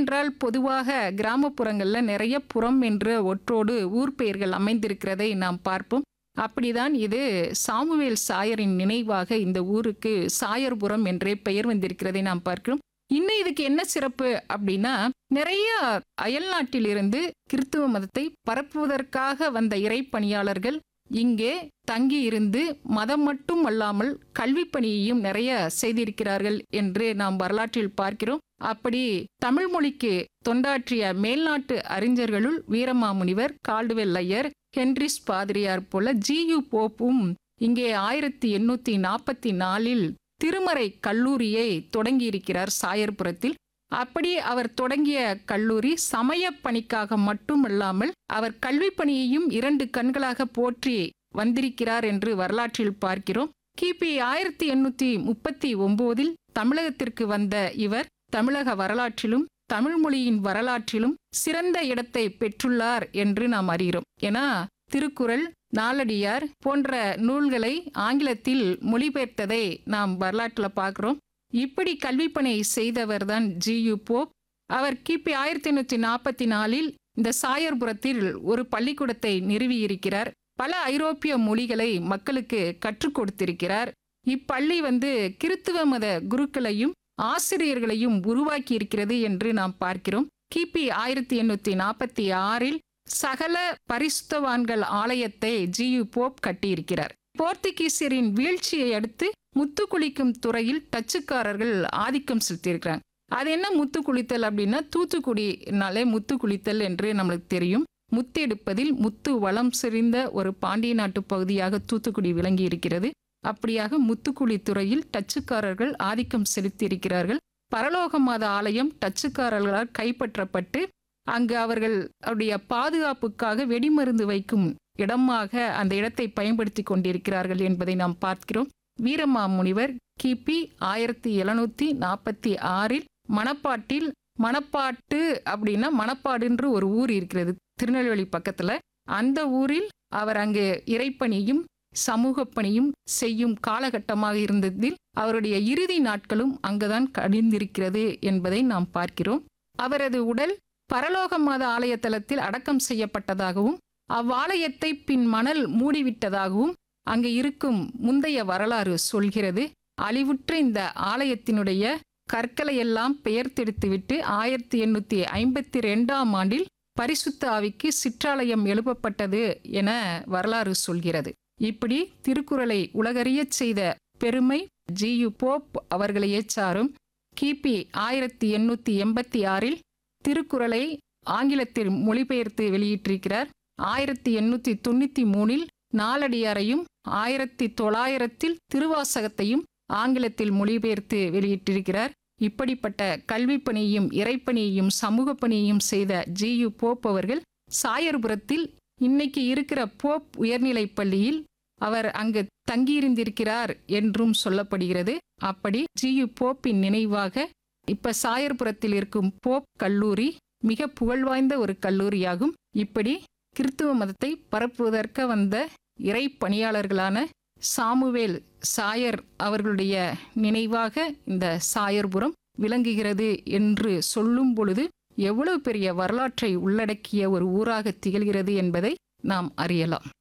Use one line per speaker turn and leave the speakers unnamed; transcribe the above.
ஏனென்றால் பொதுவாக கிராமப்புறங்கள்ல நிறைய புறம் என்ற ஒற்றோடு ஊர் பெயர்கள் அமைந்திருக்கிறதை நாம் பார்ப்போம் அப்படிதான் இது சாமுவேல் சாயரின் நினைவாக இந்த ஊருக்கு சாயர்புரம் என்றே பெயர் வந்திருக்கிறதை நாம் பார்க்கிறோம் இன்னும் இதுக்கு என்ன சிறப்பு அப்படின்னா நிறைய அயல்நாட்டிலிருந்து கிறித்துவ மதத்தை பரப்புவதற்காக வந்த இறைப்பணியாளர்கள் இங்கே தங்கி இருந்து மதம் மட்டும் அல்லாமல் கல்வி பணியையும் நிறைய செய்திருக்கிறார்கள் என்று நாம் வரலாற்றில் பார்க்கிறோம் அப்படி தமிழ் மொழிக்கு தொண்டாற்றிய மேல்நாட்டு அறிஞர்களுள் வீரமாமுனிவர் கால்டுவெல் ஐயர் ஹென்ரிஸ் பாதிரியார் போல ஜியு போப்பும் இங்கே ஆயிரத்தி எண்ணூத்தி நாற்பத்தி நாலில் திருமறை கல்லூரியை தொடங்கியிருக்கிறார் சாயர்புரத்தில் அப்படி அவர் தொடங்கிய கல்லூரி சமய பணிக்காக மட்டுமல்லாமல் அவர் கல்வி பணியையும் இரண்டு கண்களாக போற்றி வந்திருக்கிறார் என்று வரலாற்றில் பார்க்கிறோம் கிபி ஆயிரத்தி எண்ணூத்தி முப்பத்தி ஒன்பதில் தமிழகத்திற்கு வந்த இவர் தமிழக வரலாற்றிலும் தமிழ் மொழியின் வரலாற்றிலும் சிறந்த இடத்தை பெற்றுள்ளார் என்று நாம் அறிகிறோம் ஏன்னா திருக்குறள் நாலடியார் போன்ற நூல்களை ஆங்கிலத்தில் மொழிபெயர்த்ததை நாம் வரலாற்றில் பார்க்கிறோம் இப்படி கல்விப்பணி செய்தவர்தான் ஜி யு போப் அவர் கிபி ஆயிரத்தி எண்ணூற்றி நாற்பத்தி நாலில் இந்த சாயர்புரத்தில் ஒரு பள்ளிக்கூடத்தை நிறுவியிருக்கிறார் பல ஐரோப்பிய மொழிகளை மக்களுக்கு கற்றுக் கொடுத்திருக்கிறார் இப்பள்ளி வந்து கிறித்துவ மத குருக்களையும் ஆசிரியர்களையும் உருவாக்கி இருக்கிறது என்று நாம் பார்க்கிறோம் கிபி ஆயிரத்தி எண்ணூத்தி நாற்பத்தி ஆறில் சகல பரிசுத்தவான்கள் ஆலயத்தை ஜி யு போப் கட்டியிருக்கிறார் போர்த்துகீசியரின் வீழ்ச்சியை அடுத்து முத்து குளிக்கும் துறையில் டச்சுக்காரர்கள் ஆதிக்கம் செலுத்தியிருக்கிறாங்க அது என்ன முத்து குளித்தல் அப்படின்னா தூத்துக்குடினாலே முத்து குளித்தல் என்று நம்மளுக்கு தெரியும் முத்து எடுப்பதில் முத்து வளம் செறிந்த ஒரு பாண்டிய நாட்டு பகுதியாக தூத்துக்குடி விளங்கி இருக்கிறது அப்படியாக முத்துக்குழி துறையில் டச்சுக்காரர்கள் ஆதிக்கம் செலுத்தியிருக்கிறார்கள் பரலோக மாத ஆலயம் டச்சுக்காரர்களால் கைப்பற்றப்பட்டு அங்கு அவர்கள் அவருடைய பாதுகாப்புக்காக வெடிமருந்து வைக்கும் இடமாக அந்த இடத்தை பயன்படுத்தி கொண்டிருக்கிறார்கள் என்பதை நாம் பார்க்கிறோம் வீரமாமுனிவர் கிபி ஆயிரத்தி எழுநூத்தி நாற்பத்தி ஆறில் மணப்பாட்டில் மணப்பாட்டு அப்படின்னா மணப்பாடுன்ற ஒரு ஊர் இருக்கிறது திருநெல்வேலி பக்கத்துல அந்த ஊரில் அவர் அங்கு இறைப்பணியும் சமூக பணியும் செய்யும் காலகட்டமாக இருந்ததில் அவருடைய இறுதி நாட்களும் அங்குதான் கடிந்திருக்கிறது என்பதை நாம் பார்க்கிறோம் அவரது உடல் பரலோக மாத ஆலய தலத்தில் அடக்கம் செய்யப்பட்டதாகவும் அவ்வாலயத்தை பின் மணல் மூடிவிட்டதாகவும் அங்கு இருக்கும் முந்தைய வரலாறு சொல்கிறது அழிவுற்ற இந்த ஆலயத்தினுடைய கற்களை எல்லாம் பெயர்த்தெடுத்துவிட்டு ஆயிரத்தி எண்ணூத்தி ஐம்பத்தி ரெண்டாம் ஆண்டில் பரிசுத்த ஆவிக்கு சிற்றாலயம் எழுப்பப்பட்டது என வரலாறு சொல்கிறது இப்படி திருக்குறளை உலகறியச் செய்த பெருமை ஜி யு போப் அவர்களையே சாரும் கிபி ஆயிரத்தி எண்ணூத்தி எண்பத்தி ஆறில் திருக்குறளை ஆங்கிலத்தில் மொழிபெயர்த்து வெளியிட்டிருக்கிறார் ஆயிரத்தி எண்ணூத்தி தொண்ணூத்தி மூணில் நாலடியாரையும் ஆயிரத்தி தொள்ளாயிரத்தில் திருவாசகத்தையும் ஆங்கிலத்தில் மொழிபெயர்த்து வெளியிட்டிருக்கிறார் இப்படிப்பட்ட கல்வி பணியையும் இறைப்பணியையும் சமூக பணியையும் செய்த ஜி யு போப் அவர்கள் சாயர்புரத்தில் இன்னைக்கு இருக்கிற போப் உயர்நிலைப் பள்ளியில் அவர் அங்கு தங்கியிருந்திருக்கிறார் என்றும் சொல்லப்படுகிறது அப்படி ஜி யு போப்பின் நினைவாக இப்ப சாயர்புரத்தில் இருக்கும் போப் கல்லூரி மிக புகழ்வாய்ந்த ஒரு கல்லூரியாகும் இப்படி கிறித்துவ மதத்தை பரப்புவதற்கு வந்த இறை பணியாளர்களான சாமுவேல் சாயர் அவர்களுடைய நினைவாக இந்த சாயர்புரம் விளங்குகிறது என்று சொல்லும் பொழுது எவ்வளவு பெரிய வரலாற்றை உள்ளடக்கிய ஒரு ஊராக திகழ்கிறது என்பதை நாம் அறியலாம்